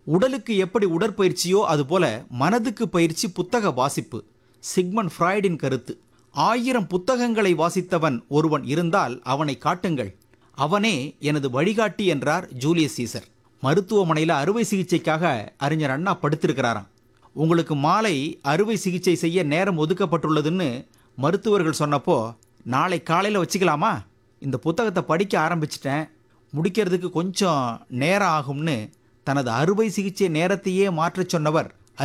உடலுக்கு எப்படி உடற்பயிற்சியோ அதுபோல மனதுக்கு பயிற்சி புத்தக வாசிப்பு சிக்மன் ஃப்ராய்டின் கருத்து ஆயிரம் புத்தகங்களை வாசித்தவன் ஒருவன் இருந்தால் அவனை காட்டுங்கள் அவனே எனது வழிகாட்டி என்றார் ஜூலியஸ் சீசர் மருத்துவமனையில் அறுவை சிகிச்சைக்காக அறிஞர் அண்ணா படுத்திருக்கிறாராம் உங்களுக்கு மாலை அறுவை சிகிச்சை செய்ய நேரம் ஒதுக்கப்பட்டுள்ளதுன்னு மருத்துவர்கள் சொன்னப்போ நாளை காலையில் வச்சுக்கலாமா இந்த புத்தகத்தை படிக்க ஆரம்பிச்சிட்டேன் முடிக்கிறதுக்கு கொஞ்சம் நேரம் ஆகும்னு தனது அறுவை சிகிச்சை நேரத்தையே மாற்றச் சொன்னவர்